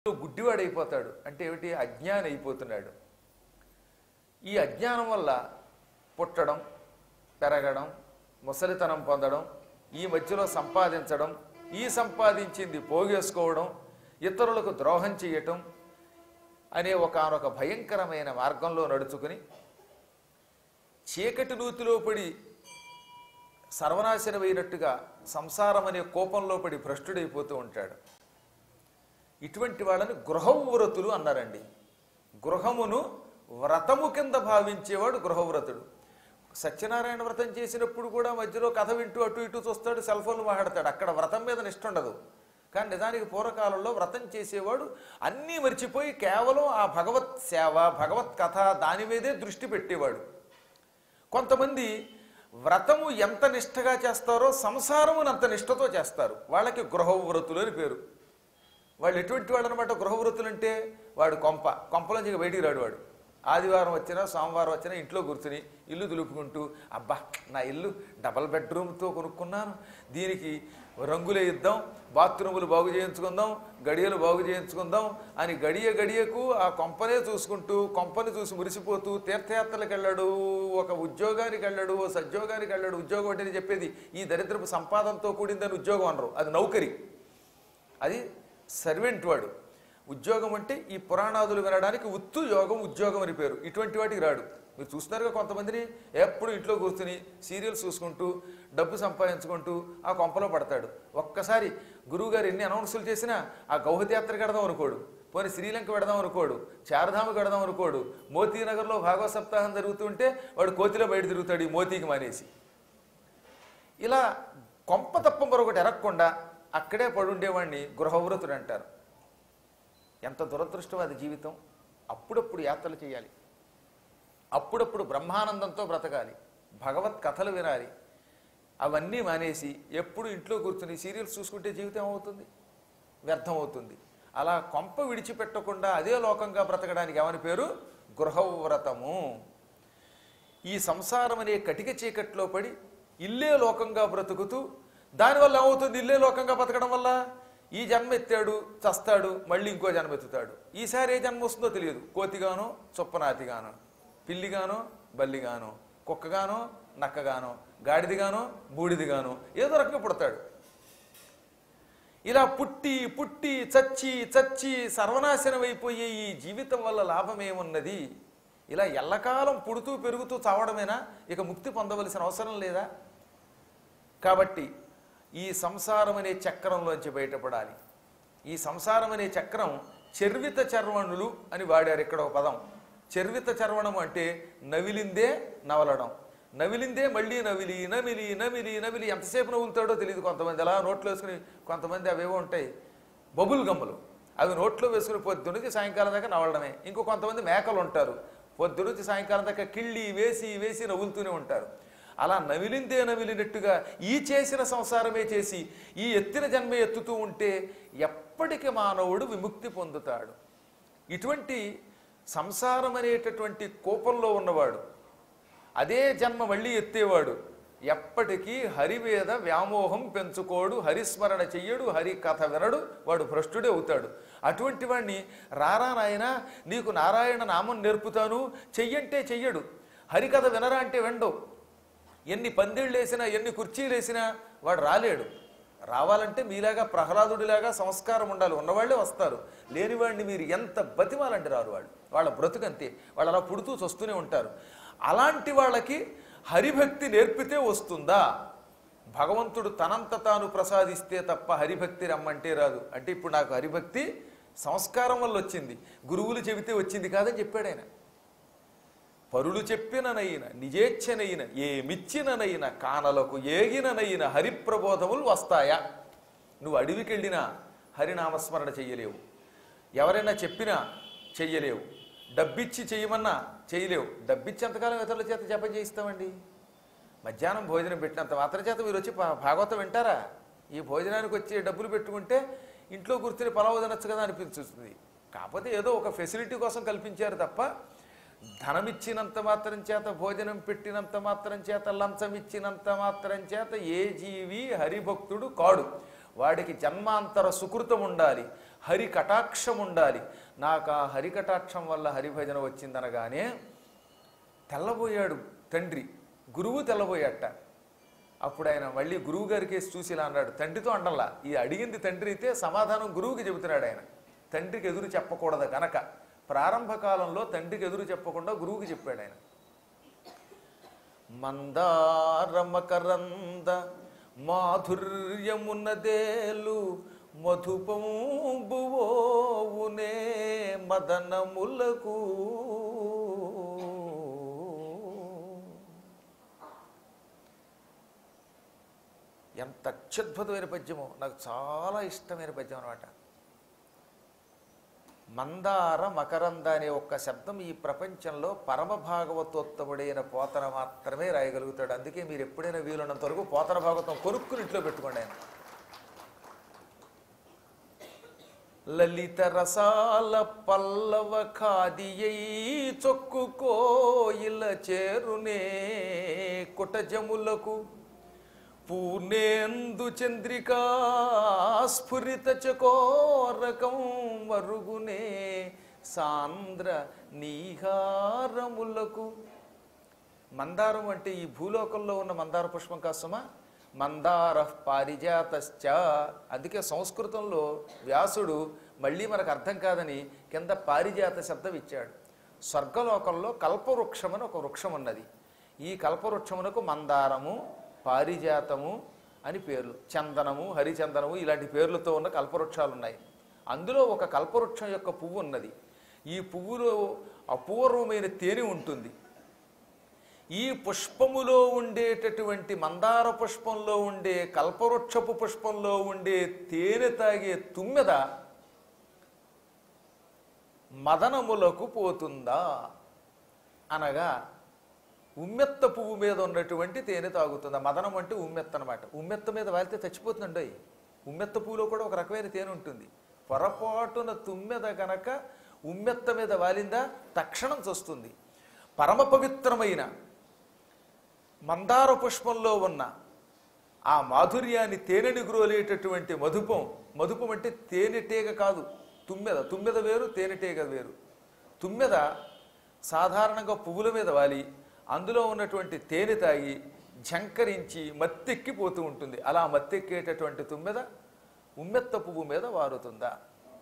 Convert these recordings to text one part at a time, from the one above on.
గుడ్డివాడైపోతాడు అంటే ఏమిటి అజ్ఞాని అయిపోతున్నాడు ఈ అజ్ఞానం వల్ల పుట్టడం పెరగడం ముసలితనం పొందడం ఈ మధ్యలో సంపాదించడం ఈ సంపాదించింది పోగేసుకోవడం ఇతరులకు ద్రోహం చేయటం అనే ఒకనొక భయంకరమైన మార్గంలో నడుచుకుని చీకటి నూతిలో పడి సర్వనాశనమైనట్టుగా సంసారం అనే కోపంలో పడి భ్రష్టుడైపోతూ ఉంటాడు ఇటువంటి వాళ్ళని గృహవ్రతులు అన్నారండి గృహమును వ్రతము కింద భావించేవాడు గృహవ్రతుడు సత్యనారాయణ వ్రతం చేసినప్పుడు కూడా మధ్యలో కథ వింటూ అటు ఇటు చూస్తాడు సెల్ ఫోన్ మాట్లాడతాడు అక్కడ వ్రతం మీద నిష్ట ఉండదు కానీ నిజానికి పూర్వకాలంలో వ్రతం చేసేవాడు అన్నీ మర్చిపోయి కేవలం ఆ భగవత్ సేవ భగవత్ కథ దాని మీదే దృష్టి పెట్టేవాడు కొంతమంది వ్రతము ఎంత నిష్టగా చేస్తారో సంసారమును అంత నిష్టతో చేస్తారు వాళ్ళకి గృహవ్రతులు అని పేరు వాళ్ళు ఎటువంటి వాడు అనమాట గృహవృత్తులు అంటే వాడు కొంప కొంపలోంచి ఇక బయటికి రాడు వాడు ఆదివారం వచ్చినా సోమవారం వచ్చినా ఇంట్లో కూర్చుని ఇల్లు దులుపుకుంటూ అబ్బా నా ఇల్లు డబల్ బెడ్రూమ్తో కొనుక్కున్నాను దీనికి రంగులే ఇద్దాం బాత్రూములు బాగు చేయించుకుందాం గడియలు బాగు చేయించుకుందాం అని గడియ గడియకు ఆ కొంపనే చూసుకుంటూ కొంపని చూసి మురిసిపోతూ తీర్థయాత్రలకు వెళ్ళాడు ఒక ఉద్యోగానికి వెళ్ళాడు ఓ సద్యోగానికి వెళ్ళాడు ఉద్యోగం అంటే చెప్పేది ఈ దరిద్రపు సంపాదనతో కూడిందని ఉద్యోగం అనరు అది నౌకరి అది సర్వెంట్ వాడు ఉద్యోగం అంటే ఈ పురాణాదులు వినడానికి ఉత్తు యోగం ఉద్యోగం అని పేరు ఇటువంటి వాటికి రాడు మీరు చూస్తున్నారుగా కొంతమందిని ఎప్పుడు ఇంట్లో కూర్చుని సీరియల్స్ చూసుకుంటూ డబ్బు సంపాదించుకుంటూ ఆ కొంపలో పడతాడు ఒక్కసారి గురువుగారు ఎన్ని అనౌన్సులు చేసినా ఆ గౌహత్యాత్రకు వెడదాం అనుకోడు పోనీ శ్రీలంక పెడదాం అనుకోడు చారధామకు వెడదాం అనుకోడు మోతీనగర్లో భాగవత సప్తాహం జరుగుతుంటే వాడు కోతిలో బయట తిరుగుతాడు ఈ మోతీకి మానేసి ఇలా కొంప తప్ప మరొకటి ఎరగకుండా అక్కడే పడుండేవాడిని గృహవ్రతుడు అంటారు ఎంత దురదృష్టం అది జీవితం అప్పుడప్పుడు యాత్రలు చేయాలి అప్పుడప్పుడు బ్రహ్మానందంతో బ్రతకాలి భగవత్ కథలు వినాలి అవన్నీ మానేసి ఎప్పుడు ఇంట్లో కూర్చుని సీరియల్స్ చూసుకుంటే జీవితం అవుతుంది వ్యర్థం అవుతుంది అలా కొంప విడిచిపెట్టకుండా అదే లోకంగా బ్రతకడానికి ఏమని పేరు గృహవ్రతము ఈ సంసారం అనే కటిక చీకట్లో పడి ఇల్లే లోకంగా బ్రతుకుతూ దానివల్ల ఏమవుతుంది ఇల్లే లోకంగా బ్రతకడం వల్ల ఈ జన్మ ఎత్తాడు చస్తాడు మళ్ళీ ఇంకో జన్మ ఎత్తుతాడు ఈసారి ఏ జన్మ వస్తుందో తెలియదు కోతిగానో చొప్పనాతిగానో పిల్లిగానో బల్లిగానో కుక్కగానో నక్కగానో గాడిదిగానో బూడిదిగానో ఏదో రకంగా పుడతాడు ఇలా పుట్టి పుట్టి చచ్చి చచ్చి సర్వనాశనం అయిపోయే ఈ జీవితం వల్ల లాభం ఏమున్నది ఇలా ఎల్లకాలం పుడుతూ పెరుగుతూ చావడమేనా ఇక ముక్తి పొందవలసిన అవసరం లేదా కాబట్టి ఈ సంసారం అనే చక్రంలోంచి బయటపడాలి ఈ సంసారం అనే చక్రం చర్విత చర్వణులు అని వాడారు ఇక్కడ ఒక పదం చర్విత చర్వణం అంటే నవిలిందే నవలడం నవిలిందే మళ్ళీ నవిలి నమిలి నమిలి నమిలి ఎంతసేపు నవ్వులుతాడో తెలియదు కొంతమంది అలా నోట్లో వేసుకుని కొంతమంది అవేవో ఉంటాయి బబుల్ గమ్ములు అవి నోట్లో వేసుకుని పొద్దు నుంచి సాయంకాలం దాకా నవలడమే ఇంకో కొంతమంది మేకలు ఉంటారు పొద్దు నుంచి సాయంకాలం దాకా కిళ్ళి వేసి వేసి నవ్వులుతూనే ఉంటారు అలా నవిలిందే నవిలినట్టుగా ఈ చేసిన సంసారమే చేసి ఈ ఎత్తిన జన్మ ఎత్తుతూ ఉంటే ఎప్పటికి మానవుడు విముక్తి పొందుతాడు ఇటువంటి సంసారం అనేటటువంటి కోపంలో ఉన్నవాడు అదే జన్మ మళ్ళీ ఎత్తేవాడు ఎప్పటికీ హరి మీద వ్యామోహం పెంచుకోడు హరిస్మరణ చెయ్యడు హరి కథ వినడు వాడు భ్రష్టుడే అవుతాడు అటువంటి వాడిని రారా నాయన నీకు నారాయణ నామం నేర్పుతాను చెయ్యంటే చెయ్యడు హరికథ వినరా అంటే వెండవు ఎన్ని పందిళ్ళు వేసినా ఎన్ని కుర్చీలు వేసినా వాడు రాలేడు రావాలంటే మీలాగా ప్రహ్లాదుడిలాగా సంస్కారం ఉండాలి ఉన్నవాళ్ళే వస్తారు లేనివాడిని మీరు ఎంత బతిమాలంటే రారు వాళ్ళు వాళ్ళ బ్రతుకంతే వాళ్ళు అలా పుడుతూ వస్తూనే ఉంటారు అలాంటి వాళ్ళకి హరిభక్తి నేర్పితే వస్తుందా భగవంతుడు తనంత తాను ప్రసాదిస్తే తప్ప హరిభక్తి రమ్మంటే రాదు అంటే ఇప్పుడు నాకు హరిభక్తి సంస్కారం వల్ల వచ్చింది గురువులు చెబితే వచ్చింది కాదని చెప్పాడు ఆయన పరులు చెప్పిననైన నిజేచ్ఛనైన ఏమిచ్చిననైన కానలకు ఏగిననైన హరిప్రబోధములు వస్తాయా నువ్వు అడవికి వెళ్ళినా హరినామస్మరణ చెయ్యలేవు ఎవరైనా చెప్పినా చెయ్యలేవు డబ్బిచ్చి చేయమన్నా చేయలేవు డబ్బిచ్చి ఎంతకాలం ఇతరుల చేత జపం చేయిస్తామండి మధ్యాహ్నం భోజనం పెట్టినంత మాత్రం చేత మీరు వచ్చి భా- భాగవతం వింటారా ఈ భోజనానికి వచ్చి డబ్బులు పెట్టుకుంటే ఇంట్లో కూర్చుని పలావు తినచ్చు కదా అనిపించుతుంది కాకపోతే ఏదో ఒక ఫెసిలిటీ కోసం కల్పించారు తప్ప ధనం ఇచ్చినంత మాత్రం చేత భోజనం పెట్టినంత మాత్రం చేత లంచం ఇచ్చినంత మాత్రం చేత ఏ జీవి హరిభక్తుడు కాడు వాడికి జన్మాంతర సుకృతం ఉండాలి హరి కటాక్షం ఉండాలి నాకు ఆ హరి కటాక్షం వల్ల హరిభజన వచ్చిందనగానే తెల్లబోయాడు తండ్రి గురువు తెల్లబోయాట అప్పుడు ఆయన మళ్ళీ గురువు గారికి వేసి చూసి ఇలా అన్నాడు తండ్రితో అండల్లా ఈ అడిగింది తండ్రి అయితే సమాధానం గురువుకి చెబుతున్నాడు ఆయన తండ్రికి ఎదురు చెప్పకూడదు గనక ప్రారంభ కాలంలో తండ్రికి ఎదురు చెప్పకుండా గురువుకి చెప్పాడు ఆయన మందారమకరంద మాధుర్యమున్నదేలు మధుపంబువోవునే మదనములకు ఎంత అత్యద్భుతమైన పద్యమో నాకు చాలా ఇష్టమైన పద్యం అనమాట మందార మకరంద అనే ఒక్క శబ్దం ఈ ప్రపంచంలో పరమ భాగవతోత్తముడైన పోతన మాత్రమే రాయగలుగుతాడు అందుకే మీరు ఎప్పుడైనా వీలున్నంత వరకు పోతన భాగవతం కొనుక్కుని ఇంట్లో పెట్టుకోండి ఆయన లలిత రసాల పల్లవ ఖాదియై చొక్కు కోయిల చేరునే కుటజములకు పూర్ణేందు చంద్రికా స్ఫురిత చకోరకం మరుగునే సాంద్ర నీహారములకు మందారం అంటే ఈ భూలోకంలో ఉన్న మందార పుష్పం కాసమా మందార పారిజాతశ్చ అందుకే సంస్కృతంలో వ్యాసుడు మళ్ళీ మనకు అర్థం కాదని కింద పారిజాత శబ్దం ఇచ్చాడు స్వర్గలోకంలో కల్పవృక్షం అని ఒక వృక్షం ఉన్నది ఈ కల్పవృక్షమునకు మందారము పారిజాతము అని పేర్లు చందనము హరిచందనము ఇలాంటి పేర్లతో ఉన్న కల్పవృక్షాలు ఉన్నాయి అందులో ఒక కల్పవృక్షం యొక్క పువ్వు ఉన్నది ఈ పువ్వులో అపూర్వమైన తేనె ఉంటుంది ఈ పుష్పములో ఉండేటటువంటి మందార పుష్పంలో ఉండే కల్పవృక్షపు పుష్పంలో ఉండే తేనె తాగే తుమ్మెద మదనములకు పోతుందా అనగా ఉమ్మెత్త పువ్వు మీద ఉన్నటువంటి తేనె తాగుతుందా మదనం అంటే ఉమ్మెత్త అనమాట ఉమ్మెత్త మీద వాలితే చచ్చిపోతుందండి ఉమ్మెత్త పువ్వులో కూడా ఒక రకమైన తేనె ఉంటుంది పొరపాటున తుమ్మెద గనక ఉమ్మెత్త మీద వాలిందా తక్షణం చస్తుంది పరమ పవిత్రమైన మందార పుష్పంలో ఉన్న ఆ మాధుర్యాన్ని తేనెని గ్రోలేటటువంటి మధుపం మధుపం అంటే తేనెటీగ కాదు తుమ్మెద తుమ్మెద వేరు తేనెటీగ వేరు తుమ్మెద సాధారణంగా పువ్వుల మీద వాలి అందులో ఉన్నటువంటి తేనె తాగి ఝంకరించి మత్తెక్కిపోతూ ఉంటుంది అలా మత్తెక్కేటటువంటి తుమ్మెద ఉమ్మెత్త పువ్వు మీద వారుతుందా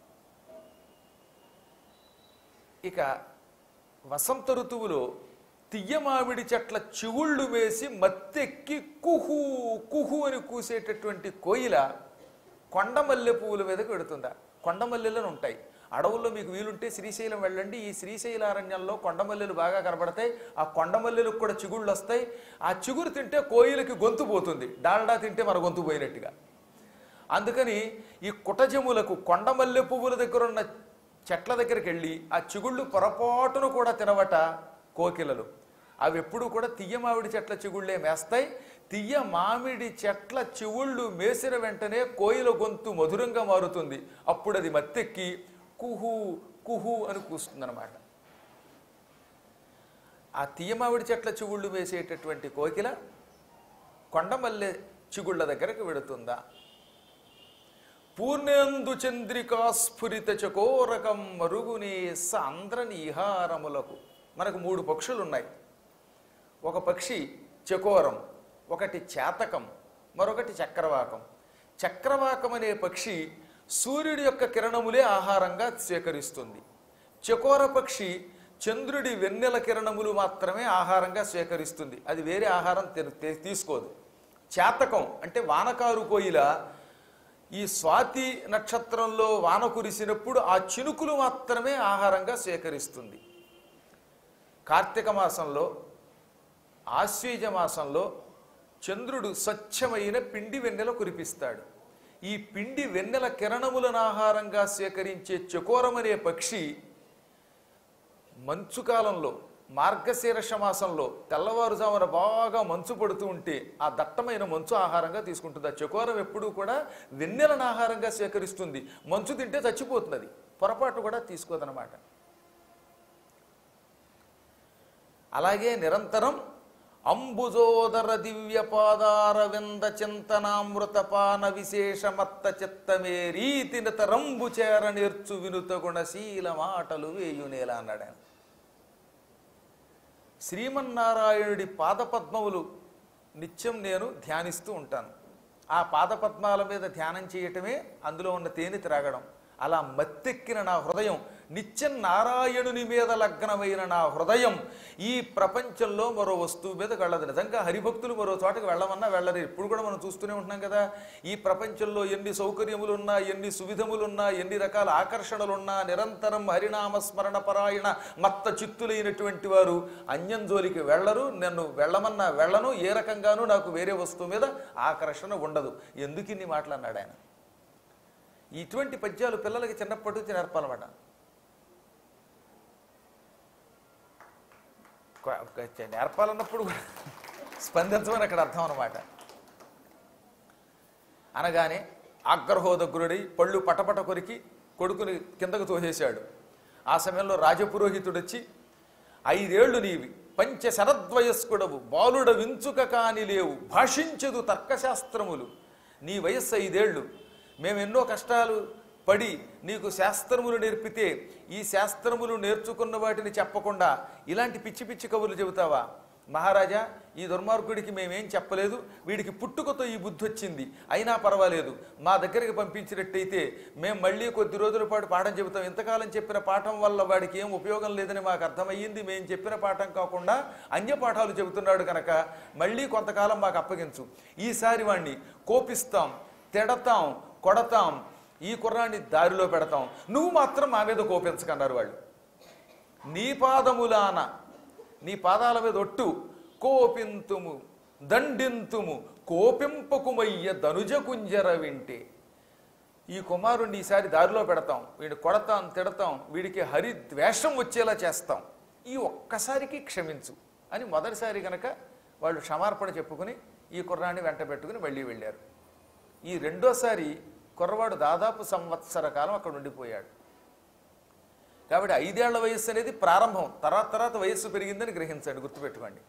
ఇక వసంత ఋతువులో తియ్య మామిడి చెట్ల చివుళ్ళు వేసి మత్తెక్కి కుహు కుహు అని కూసేటటువంటి కోయిల కొండమల్లె పువ్వుల మీదకి పెడుతుందా కొండమల్లెలను ఉంటాయి అడవుల్లో మీకు వీలుంటే శ్రీశైలం వెళ్ళండి ఈ శ్రీశైలారణ్యంలో కొండమల్లెలు బాగా కనబడతాయి ఆ కొండమల్లెలకు కూడా చిగుళ్ళు వస్తాయి ఆ చిగురు తింటే కోయిలకి గొంతు పోతుంది డాల్డా తింటే మన గొంతు పోయినట్టుగా అందుకని ఈ కుటజములకు కొండమల్లె పువ్వుల దగ్గర ఉన్న చెట్ల దగ్గరికి వెళ్ళి ఆ చిగుళ్ళు పొరపాటును కూడా తినవట కోకిలలు అవి ఎప్పుడూ కూడా తియ్య మామిడి చెట్ల చిగుళ్ళే మేస్తాయి తియ్య మామిడి చెట్ల చివుళ్ళు మేసిన వెంటనే కోయిల గొంతు మధురంగా మారుతుంది అప్పుడు అది మత్తెక్కి కుహు కుహు అని కూస్తుందన్నమాట ఆ తీయ మామిడి చెట్ల చిగుళ్ళు వేసేటటువంటి కోకిల కొండమల్లె చిగుళ్ళ దగ్గరకు వెడుతుందా పూర్ణేందు చంద్రికా స్ఫురిత చకోరకం మరుగునే సాంద్ర నీహారములకు మనకు మూడు పక్షులు ఉన్నాయి ఒక పక్షి చకోరం ఒకటి చేతకం మరొకటి చక్రవాకం చక్రవాకం అనే పక్షి సూర్యుడి యొక్క కిరణములే ఆహారంగా స్వీకరిస్తుంది చకోర పక్షి చంద్రుడి వెన్నెల కిరణములు మాత్రమే ఆహారంగా స్వీకరిస్తుంది అది వేరే ఆహారం తిన- తీ- తీసుకోదు చేతకం అంటే వానకారు కోయిల ఈ స్వాతి నక్షత్రంలో వాన కురిసినప్పుడు ఆ చినుకులు మాత్రమే ఆహారంగా స్వీకరిస్తుంది కార్తీక మాసంలో ఆశ్వీజ మాసంలో చంద్రుడు స్వచ్ఛమైన పిండి వెన్నెల కురిపిస్తాడు ఈ పిండి వెన్నెల కిరణములను ఆహారంగా స్వీకరించే చకోరమనే పక్షి మంచు కాలంలో మార్గశీర్ష మాసంలో తెల్లవారుజామున బాగా మంచు పడుతూ ఉంటే ఆ దట్టమైన మంచు ఆహారంగా తీసుకుంటుంది ఆ చకోరం ఎప్పుడూ కూడా వెన్నెలను ఆహారంగా స్వీకరిస్తుంది మంచు తింటే చచ్చిపోతుంది అది పొరపాటు కూడా తీసుకోదన్నమాట అలాగే నిరంతరం అంబుజోదర దివ్య పాదార వింద చింతనామృత పాన విశేషమత్త చిత్తమే రీతి రంబు చేర నేర్చు వినుత గుణశీల మాటలు వేయునేలా అన్నాడు ఆయన శ్రీమన్నారాయణుడి పాదపద్మములు నిత్యం నేను ధ్యానిస్తూ ఉంటాను ఆ పాదపద్మాల మీద ధ్యానం చేయటమే అందులో ఉన్న తేనె త్రాగడం అలా మత్తెక్కిన నా హృదయం నిత్యం నారాయణుని మీద లగ్నమైన నా హృదయం ఈ ప్రపంచంలో మరో వస్తువు మీద వెళ్ళదు నిజంగా హరిభక్తులు మరో చోటకి వెళ్ళమన్నా వెళ్ళరు ఇప్పుడు కూడా మనం చూస్తూనే ఉంటున్నాం కదా ఈ ప్రపంచంలో ఎన్ని సౌకర్యములున్నా ఎన్ని సువిధములున్నా ఎన్ని రకాల ఆకర్షణలున్నా నిరంతరం హరినామ స్మరణ పరాయణ మత్త చిత్తులైనటువంటి వారు అన్యం జోలికి వెళ్ళరు నన్ను వెళ్ళమన్నా వెళ్ళను ఏ రకంగానూ నాకు వేరే వస్తువు మీద ఆకర్షణ ఉండదు ఎందుకు ఇన్ని మాటలు అన్నాడు ఆయన ఇటువంటి పద్యాలు పిల్లలకి చిన్నప్పటి నుంచి నేర్పాలన్నమాట కొ- కొ- నేర్పాలన్నప్పుడు కూడా స్పందించమని అక్కడ అర్థం అనమాట అనగానే ఆగ్రహోదగ్రుడై పళ్ళు పటపట కొరికి కొడుకుని కిందకు తోసేశాడు ఆ సమయంలో రాజపురోహితుడు వచ్చి ఐదేళ్లు నీవి పంచ శరద్వయస్కుడవు బాలుడ వించుక కాని లేవు భాషించదు తర్కశాస్త్రములు నీ వయస్సు ఐదేళ్లు మేము ఎన్నో కష్టాలు పడి నీకు శాస్త్రములు నేర్పితే ఈ శాస్త్రములు నేర్చుకున్న వాటిని చెప్పకుండా ఇలాంటి పిచ్చి పిచ్చి కబుర్లు చెబుతావా మహారాజా ఈ దుర్మార్గుడికి మేమేం చెప్పలేదు వీడికి పుట్టుకతో ఈ బుద్ధి వచ్చింది అయినా పర్వాలేదు మా దగ్గరికి పంపించినట్టయితే మేము మళ్ళీ కొద్ది రోజుల పాటు పాఠం చెబుతాం ఇంతకాలం చెప్పిన పాఠం వల్ల వాడికి ఏం ఉపయోగం లేదని మాకు అర్థమయ్యింది మేము చెప్పిన పాఠం కాకుండా అన్య పాఠాలు చెబుతున్నాడు కనుక మళ్ళీ కొంతకాలం మాకు అప్పగించు ఈసారి వాణ్ణి కోపిస్తాం తిడతాం కొడతాం ఈ కుర్రాన్ని దారిలో పెడతాం నువ్వు మాత్రం మా మీద కోపించకన్నారు వాళ్ళు నీ పాదములాన నీ పాదాల మీద ఒట్టు కోపింతుము దండింతుము కోపింపకుమయ్య ధనుజ కుంజర వింటే ఈ కుమారుణ్ణి ఈసారి దారిలో పెడతాం వీడిని కొడతాం తిడతాం వీడికి హరి ద్వేషం వచ్చేలా చేస్తాం ఈ ఒక్కసారికి క్షమించు అని మొదటిసారి గనక వాళ్ళు క్షమార్పణ చెప్పుకుని ఈ కుర్రాన్ని వెంట పెట్టుకుని మళ్ళీ వెళ్ళారు ఈ రెండోసారి కుర్రవాడు దాదాపు సంవత్సర కాలం అక్కడ ఉండిపోయాడు కాబట్టి ఐదేళ్ల వయస్సు అనేది ప్రారంభం తర్వాత తర్వాత వయస్సు పెరిగిందని గ్రహించండి గుర్తుపెట్టుకోండి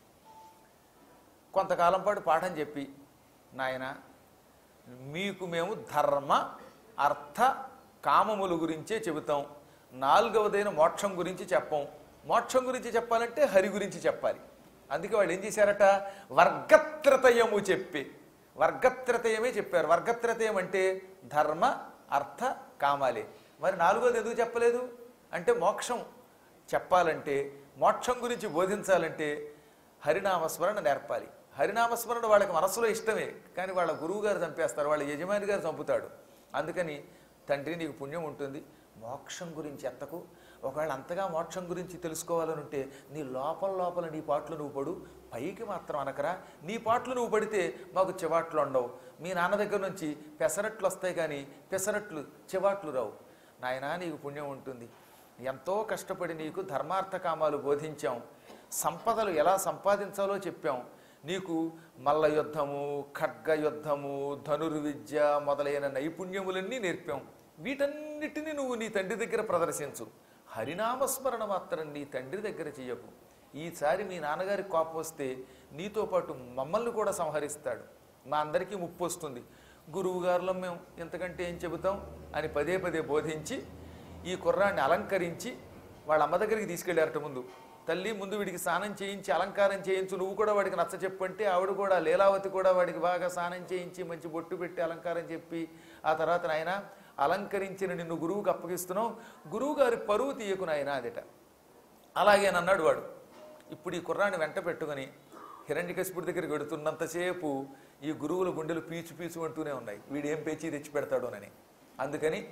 కొంతకాలం పాటు పాఠం చెప్పి నాయన మీకు మేము ధర్మ అర్థ కామముల గురించే చెబుతాం నాలుగవదైన మోక్షం గురించి చెప్పం మోక్షం గురించి చెప్పాలంటే హరి గురించి చెప్పాలి అందుకే వాళ్ళు ఏం చేశారట వర్గత్రతయము చెప్పి వర్గత్రతయమే చెప్పారు వర్గత్రతయం అంటే ధర్మ అర్థ కామాలే మరి నాలుగోది ఎందుకు చెప్పలేదు అంటే మోక్షం చెప్పాలంటే మోక్షం గురించి బోధించాలంటే హరినామస్మరణ నేర్పాలి హరినామస్మరణ వాళ్ళకి మనసులో ఇష్టమే కానీ వాళ్ళ గురువు గారు చంపేస్తారు వాళ్ళ యజమాని గారు చంపుతాడు అందుకని తండ్రి నీకు పుణ్యం ఉంటుంది మోక్షం గురించి ఎత్తకు ఒకవేళ అంతగా మోక్షం గురించి తెలుసుకోవాలని ఉంటే నీ లోపల లోపల నీ పాటలు నువ్వు పడు పైకి మాత్రం అనకరా నీ పాటలు నువ్వు పడితే మాకు చివాట్లు ఉండవు మీ నాన్న దగ్గర నుంచి పెసరట్లు వస్తాయి కానీ పెసరట్లు చివాట్లు రావు నాయనా నీకు పుణ్యం ఉంటుంది ఎంతో కష్టపడి నీకు ధర్మార్థ కామాలు బోధించాం సంపదలు ఎలా సంపాదించాలో చెప్పాం నీకు మల్ల యుద్ధము ఖడ్గ యుద్ధము ధనుర్విద్య మొదలైన నైపుణ్యములన్నీ నేర్పాం వీటన్నిటిని నువ్వు నీ తండ్రి దగ్గర ప్రదర్శించు హరినామస్మరణ మాత్రం నీ తండ్రి దగ్గర చెయ్యకు ఈసారి మీ నాన్నగారి కోపం వస్తే నీతో పాటు మమ్మల్ని కూడా సంహరిస్తాడు మా అందరికీ ముప్పు వస్తుంది గురువుగారులో మేము ఇంతకంటే ఏం చెబుతాం అని పదే పదే బోధించి ఈ కుర్రాన్ని అలంకరించి వాళ్ళ అమ్మ దగ్గరికి తీసుకెళ్ళారట ముందు తల్లి ముందు వీడికి స్నానం చేయించి అలంకారం చేయించు నువ్వు కూడా వాడికి నచ్చ చెప్పంటే ఆవిడ కూడా లీలావతి కూడా వాడికి బాగా స్నానం చేయించి మంచి బొట్టు పెట్టి అలంకారం చెప్పి ఆ తర్వాత నాయన అలంకరించిన నిన్ను గురువుకి అప్పగిస్తున్నావు గురువు గారి పరువు తీయకు నాయన అదిట అలాగేనన్నాడు వాడు ఇప్పుడు ఈ కుర్రాన్ని వెంట పెట్టుకొని హిరణ్యకశిపుడి దగ్గరికి వెడుతున్నంతసేపు ఈ గురువుల గుండెలు పీచు పీచు అంటూనే ఉన్నాయి వీడు ఏం పేచీ తెచ్చి పెడతాడోనని అందుకని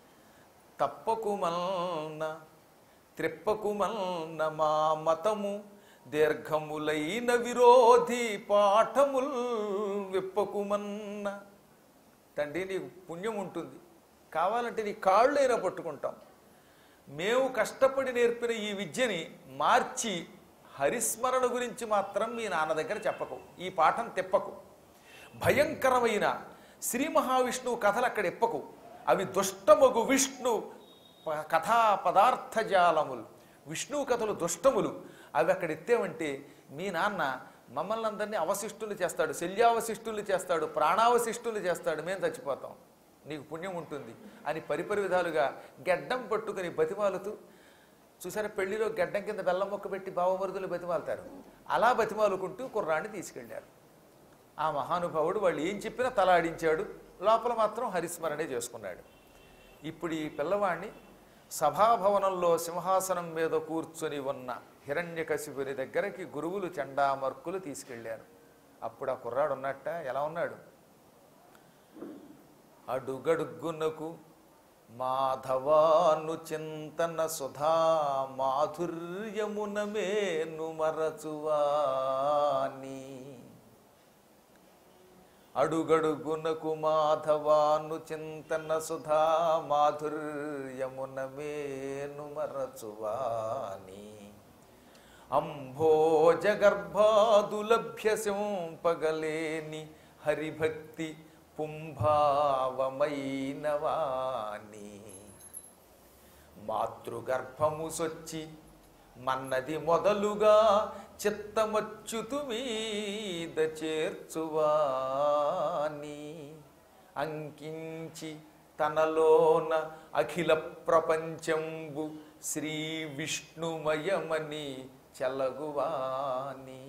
తప్పకుమల్న త్రిప్పకుమల్న మా మతము దీర్ఘములైన విరోధి పాఠముల్ విప్పకుమన్న తండ్రి నీకు పుణ్యం ఉంటుంది కావాలంటే నీ కాళ్ళైనా పట్టుకుంటాం మేము కష్టపడి నేర్పిన ఈ విద్యని మార్చి హరిస్మరణ గురించి మాత్రం మీ నాన్న దగ్గర చెప్పకు ఈ పాఠం తెప్పకు భయంకరమైన శ్రీ మహావిష్ణువు కథలు అక్కడ ఎప్పకు అవి దుష్టమగు విష్ణు ప- కథా పదార్థ జాలములు విష్ణువు కథలు దుష్టములు అవి అక్కడ ఎత్తేవంటే మీ నాన్న మమ్మల్ని అందరినీ అవశిష్టులు చేస్తాడు శల్యావశిష్టులు చేస్తాడు ప్రాణావశిష్టులు చేస్తాడు మేము చచ్చిపోతాం నీకు పుణ్యం ఉంటుంది అని పరిపరి విధాలుగా గెడ్డం పట్టుకుని బతిమాలుతూ చూసారా పెళ్లిలో గెడ్డం కింద బెల్లం మొక్క పెట్టి బావమరుదులు బతిమాలుతారు అలా బతిమాలుకుంటూ కుర్రాన్ని తీసుకెళ్లారు ఆ మహానుభావుడు వాళ్ళు ఏం చెప్పినా తలాడించాడు లోపల మాత్రం హరిస్మరణే చేసుకున్నాడు ఇప్పుడు ఈ పిల్లవాడిని సభాభవనంలో సింహాసనం మీద కూర్చొని ఉన్న హిరణ్యకశిపుని దగ్గరికి గురువులు చండామర్కులు తీసుకెళ్లారు అప్పుడు ఆ కుర్రాడు ఉన్నట్ట ఎలా ఉన్నాడు అడుగడుగునకు మాధవాను చింతన సుధా మాధుర్యమున మేను మరచువాని అడుగడుగునకు మాధవాను చింతన సుధా మాధుర్యమున మేను మరచువాని అంభోజగర్భాదులభ్య సింపగలేని హరిభక్తి పుంభావమైన వాణి మాతృగర్భము సొచ్చి మన్నది మొదలుగా చిత్తమచ్యుతు మీద చేర్చువాని అంకించి తనలోన అఖిల ప్రపంచంబు శ్రీ విష్ణుమయమని చెలగువాని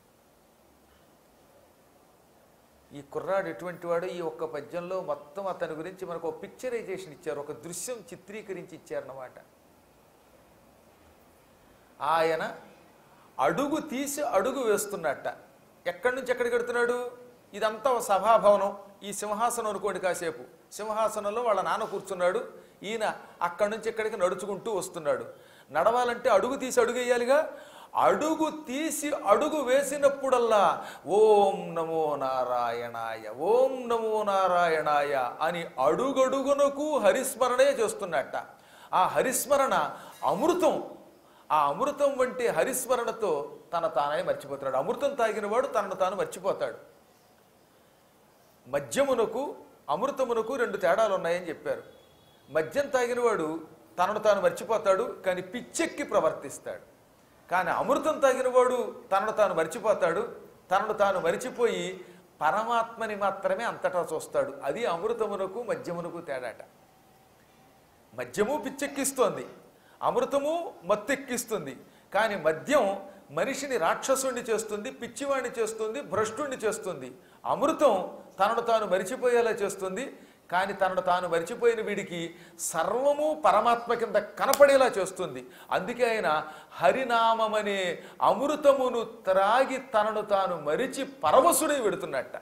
ఈ కుర్రాడు ఎటువంటి వాడు ఈ ఒక్క పద్యంలో మొత్తం అతని గురించి మనకు ఒక పిక్చరైజేషన్ ఇచ్చారు ఒక దృశ్యం చిత్రీకరించి ఇచ్చారన్నమాట ఆయన అడుగు తీసి అడుగు వేస్తున్నట్ట ఎక్కడి నుంచి ఎక్కడికి వెడుతున్నాడు ఇదంతా ఒక సభాభవనం ఈ సింహాసనం అనుకోండి కాసేపు సింహాసనంలో వాళ్ళ నాన్న కూర్చున్నాడు ఈయన అక్కడి నుంచి ఎక్కడికి నడుచుకుంటూ వస్తున్నాడు నడవాలంటే అడుగు తీసి అడుగు వేయాలిగా అడుగు తీసి అడుగు వేసినప్పుడల్లా ఓం నమో నారాయణాయ ఓం నమో నారాయణాయ అని అడుగడుగునకు హరిస్మరణే చేస్తున్నట్ట ఆ హరిస్మరణ అమృతం ఆ అమృతం వంటి హరిస్మరణతో తన తానే మర్చిపోతాడు అమృతం తాగినవాడు తనను తాను మర్చిపోతాడు మద్యమునకు అమృతమునకు రెండు తేడాలు ఉన్నాయని చెప్పారు మద్యం తాగినవాడు తనను తాను మర్చిపోతాడు కానీ పిచ్చెక్కి ప్రవర్తిస్తాడు కానీ అమృతం తాగినవాడు తనను తాను మర్చిపోతాడు తనను తాను మరిచిపోయి పరమాత్మని మాత్రమే అంతటా చూస్తాడు అది అమృతమునకు మద్యమునకు తేడాట మద్యము పిచ్చెక్కిస్తోంది అమృతము మత్తెక్కిస్తుంది కానీ మద్యం మనిషిని రాక్షసుణ్ణి చేస్తుంది పిచ్చివాణ్ణి చేస్తుంది భ్రష్టుణ్ణి చేస్తుంది అమృతం తనను తాను మరిచిపోయేలా చేస్తుంది కానీ తనను తాను మరిచిపోయిన వీడికి సర్వము పరమాత్మ కింద కనపడేలా చేస్తుంది అందుకే ఆయన హరినామమనే అమృతమును త్రాగి తనను తాను మరిచి పరవశుడై వెడుతున్నట్ట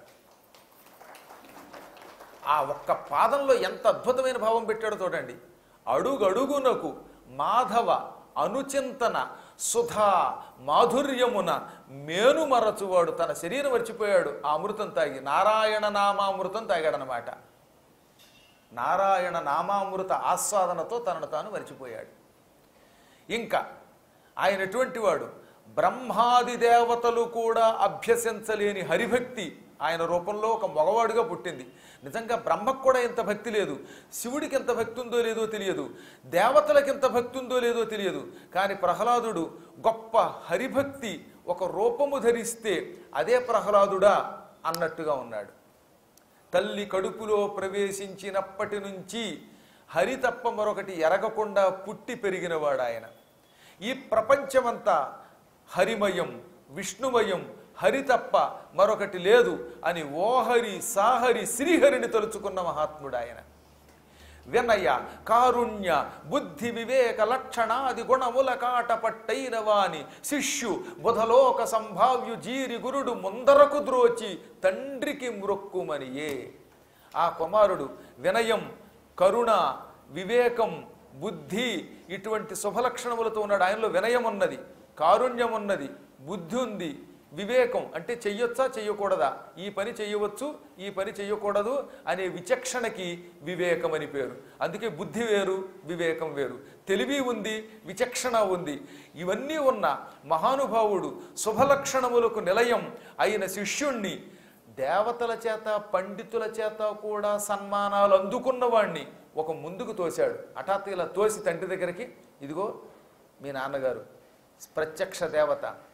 ఆ ఒక్క పాదంలో ఎంత అద్భుతమైన భావం పెట్టాడో చూడండి అడుగడుగునకు మాధవ అనుచింతన సుధా మాధుర్యమున మేను మరచువాడు తన శరీరం మర్చిపోయాడు ఆ అమృతం తాగి నారాయణ నామామృతం తాగాడనమాట నారాయణ నామామృత ఆస్వాదనతో తనను తాను మర్చిపోయాడు ఇంకా ఆయన ఎటువంటి వాడు బ్రహ్మాది దేవతలు కూడా అభ్యసించలేని హరిభక్తి ఆయన రూపంలో ఒక మగవాడుగా పుట్టింది నిజంగా బ్రహ్మకు కూడా ఎంత భక్తి లేదు శివుడికి ఎంత భక్తి ఉందో లేదో తెలియదు దేవతలకు ఎంత భక్తి ఉందో లేదో తెలియదు కానీ ప్రహ్లాదుడు గొప్ప హరిభక్తి ఒక రూపము ధరిస్తే అదే ప్రహ్లాదుడా అన్నట్టుగా ఉన్నాడు తల్లి కడుపులో ప్రవేశించినప్పటి నుంచి హరి తప్ప మరొకటి ఎరగకుండా పుట్టి పెరిగినవాడు ఆయన ఈ ప్రపంచమంతా హరిమయం విష్ణుమయం హరి తప్ప మరొకటి లేదు అని ఓహరి సాహరి శ్రీహరిని తలుచుకున్న మహాత్ముడు ఆయన వినయ కారుణ్య బుద్ధి వివేక లక్షణాది గుణముల కాట పట్టైన వాని శిష్యు బుధలోక సంభావ్యు జీరి గురుడు ముందరకు ద్రోచి తండ్రికి మ్రొక్కుమనియే ఆ కుమారుడు వినయం కరుణ వివేకం బుద్ధి ఇటువంటి శుభలక్షణములతో ఉన్నాడు ఆయనలో వినయం ఉన్నది కారుణ్యం ఉన్నది బుద్ధి ఉంది వివేకం అంటే చెయ్యొచ్చా చెయ్యకూడదా ఈ పని చెయ్యవచ్చు ఈ పని చెయ్యకూడదు అనే విచక్షణకి వివేకం అని పేరు అందుకే బుద్ధి వేరు వివేకం వేరు తెలివి ఉంది విచక్షణ ఉంది ఇవన్నీ ఉన్న మహానుభావుడు శుభలక్షణములకు నిలయం అయిన శిష్యుణ్ణి దేవతల చేత పండితుల చేత కూడా సన్మానాలు అందుకున్నవాణ్ణి ఒక ముందుకు తోశాడు హఠాత్తు ఇలా తోసి తండ్రి దగ్గరికి ఇదిగో మీ నాన్నగారు ప్రత్యక్ష దేవత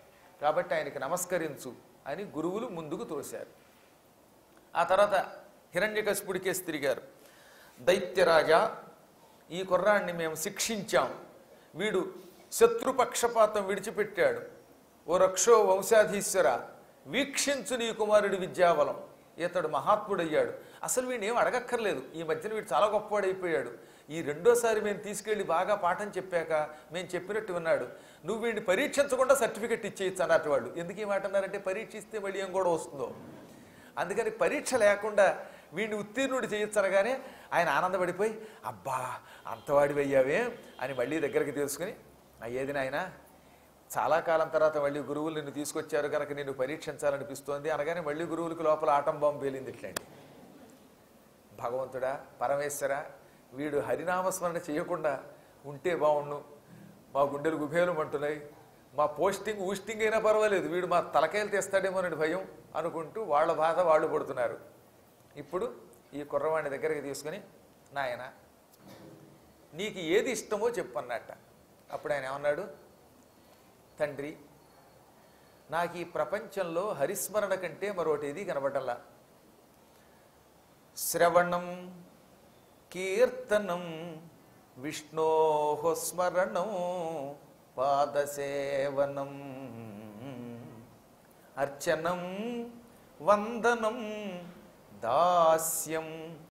కాబట్టి ఆయనకి నమస్కరించు అని గురువులు ముందుకు తోశారు ఆ తర్వాత హిరణ్యకశిపుడికేసి తిరిగారు దైత్యరాజా ఈ కుర్రాన్ని మేము శిక్షించాం వీడు శత్రుపక్షపాతం విడిచిపెట్టాడు ఓ రక్షో వంశాధీశ్వర వీక్షించు నీ కుమారుడి విద్యాబలం ఇతడు మహాత్ముడయ్యాడు అసలు వీడిని ఏం అడగక్కర్లేదు ఈ మధ్యన వీడు చాలా గొప్పవాడైపోయాడు ఈ రెండోసారి మేము తీసుకెళ్లి బాగా పాఠం చెప్పాక మేము చెప్పినట్టు విన్నాడు నువ్వు వీడిని పరీక్షించకుండా సర్టిఫికెట్ ఇచ్చేయచ్చు అన్నట్టు వాళ్ళు ఎందుకు ఈ మాట అన్నారంటే పరీక్ష ఇస్తే మళ్ళీ ఏం కూడా వస్తుందో అందుకని పరీక్ష లేకుండా వీడిని ఉత్తీర్ణుడు చేయొచ్చు అనగానే ఆయన ఆనందపడిపోయి అబ్బా అంతవాడివి అయ్యావే అని మళ్ళీ దగ్గరికి తీసుకుని అయ్యేది నాయన చాలా కాలం తర్వాత మళ్ళీ గురువులు నిన్ను తీసుకొచ్చారు కనుక నిన్ను పరీక్షించాలనిపిస్తోంది అనగానే మళ్ళీ గురువులకు లోపల ఆటం బాంబు పేలింది ఇట్లాంటి భగవంతుడా పరమేశ్వర వీడు హరినామస్మరణ చేయకుండా ఉంటే బాగుండు మా గుండెలు గుబేలు అంటున్నాయి మా పోస్టింగ్ ఊస్టింగ్ అయినా పర్వాలేదు వీడు మా తలకాయలు తెస్తాడేమోనని భయం అనుకుంటూ వాళ్ళ బాధ వాళ్ళు పడుతున్నారు ఇప్పుడు ఈ కుర్రవాణి దగ్గరికి తీసుకుని నాయన నీకు ఏది ఇష్టమో చెప్పు అన్నట్ట అప్పుడు ఆయన ఏమన్నాడు తండ్రి నాకు ఈ ప్రపంచంలో హరిస్మరణ కంటే మరొకటి ఏది కనబడల్లా శ్రవణం కీర్తనం విష్ణో స్మరణం పాదసేవనం అర్చనం వందనం దాస్యం